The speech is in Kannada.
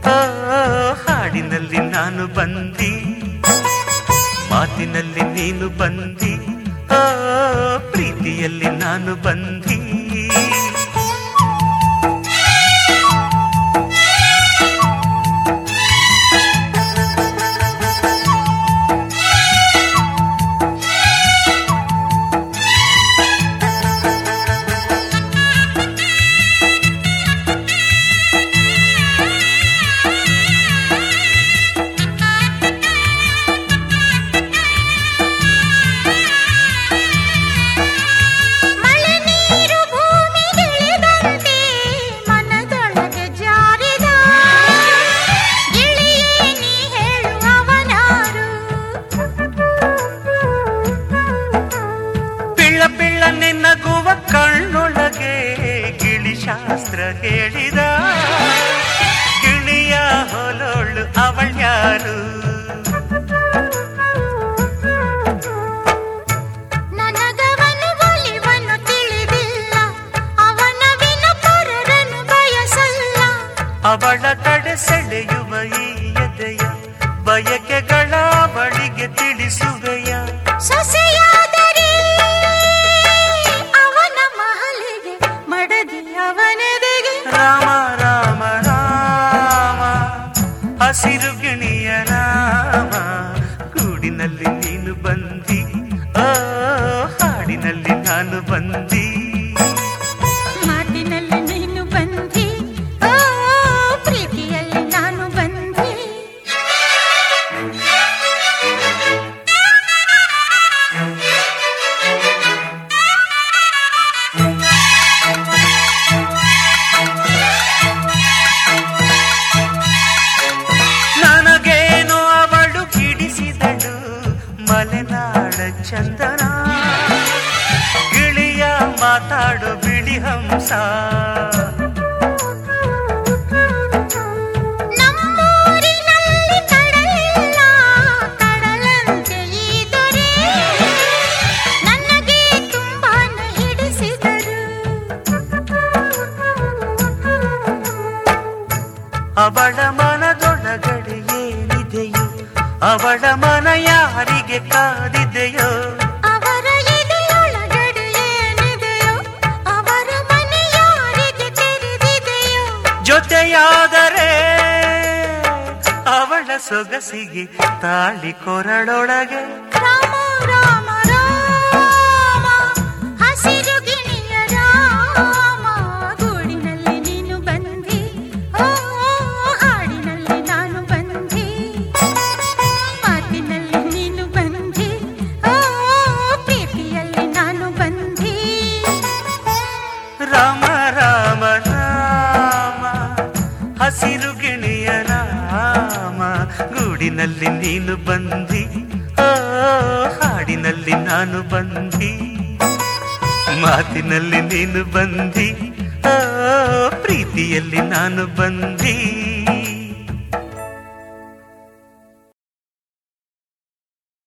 ಆ ಹಾಡಿನಲ್ಲಿ ನಾನು ಬಂದಿ ಮಾತಿನಲ್ಲಿ ನೀನು ಬಂದಿ ಆ ಪ್ರೀತಿಯಲ್ಲಿ ನಾನು ಬಂದಿ ಮಳೆ ನೀರು ಭೂಮಿಗಿಳಿದಂತೆ ಮನದೊಳಗೆ ಜಾರಿದ ಗಿಳಿಯೇ ನೀ ಹೇಳು ಅವನಾರು ಪಿಳ್ಳ ಪಿಳ್ಳ ನಿನ್ನಗುವ ಕಣ್ಣೊಳಗೆ ಗಿಳಿ ಶಾಸ್ತ್ರ ಹೇಳಿದ ಗಿಳಿಯ ಹೊಲೋಳು ಅವಳ್ಯಾರು ನನಗವನು ಒಲಿವನು ತಿಳಿದಿಲ್ಲ ಅವನ ವಿನ ಪರರನು ಬಯಸಲ್ಲ ಅವಳ ಕಡೆ ಸೆಳೆಯುವ ಈ ಎದೆಯ ಬಯಕೆಗಳ ಬಳಿಗೆ ತಿಳಿಸುವೆಯ ಸೊಸೆಯಾದರೆ ಅವನ ಮಹಲಿಗೆ ಮಡದಿ ಅವನೆದೆಗೆ ರಾಮ ರಾಮ ರಾಮ ಹಸಿರು ಗಿಣಿಯ ರಾಮ ಗೂಡಿನಲ್ಲಿ ನೀನು ಬಂದಿ ಆ ಹಾಡಿನಲ್ಲಿ ನಾನು ಬಂದಿ ಮಾತಿನಲ್ಲಿ ನೀನು ಬಂದಿ ಓ ಪ್ರೀತಿಯಲ್ಲಿ ನಾನು ಬಂದಿ ನನಗೇನು ಅವಳು ಹಿಡಿಸಿದಳು ಮಲೆನಾಡ ಚಂದನ ಗಿಳಿಯ ಮಾತಾಡು ಬಿಳಿ ಹಂಸ ನಮ್ಮೂರಿನಲ್ಲಿ ಕಡಲಿಲ್ಲ ಕಡಲಂತೆ ಈ ದೊರೆ ನನಗೆ ತುಂಬಾನ ಹಿಡಿಸಿದರು ಅವಳ ಮನದೊಳಗಡೆ ಏನಿದೆಯೋ ಅವಳ ಮನ ಯಾರಿಗೆ ಕಾದಿದೆಯೋ ಅವರ ಎದೆಯೊಳಗಡೆ ಏನಿದೆಯೋ ಅವರ ಮನೆ ಯಾರಿಗೆ ತೆರೆದಿದೆಯೋ ಜೊತೆಯಾದರೆ ಅವಳ ಸೊಗಸಿಗೆ ತಾಳಿ ಕೊರಳೊಳಗೆ ರಾಮ ರಾಮ ರಾಮ ಹಸಿರು ಗಿಣಿಯ ರಾಮ ಗೂಡಿನಲ್ಲಿ ನೀನು ಬಂದಿ ಓ ಹಾಡಿನಲ್ಲಿ ನಾನು ಬಂದಿ ಮಾತಿನಲ್ಲಿ ನೀನು ಬಂದಿ ಓ ಪ್ರೀತಿಯಲ್ಲಿ ನಾನು ಬಂದಿ ರಾಮ ರಾಮ ರಾಮ ಹಸಿರು ಗಿಣಿಯ ರಾಮ ಗೂಡಿನಲ್ಲಿ ನೀನು ಬಂದಿ ಆ ಹಾಡಿನಲ್ಲಿ ನಾನು ಬಂದಿ ಮಾತಿನಲ್ಲಿ ನೀನು ಬಂದಿ ಆ ಪ್ರೀತಿಯಲ್ಲಿ ನಾನು ಬಂದಿ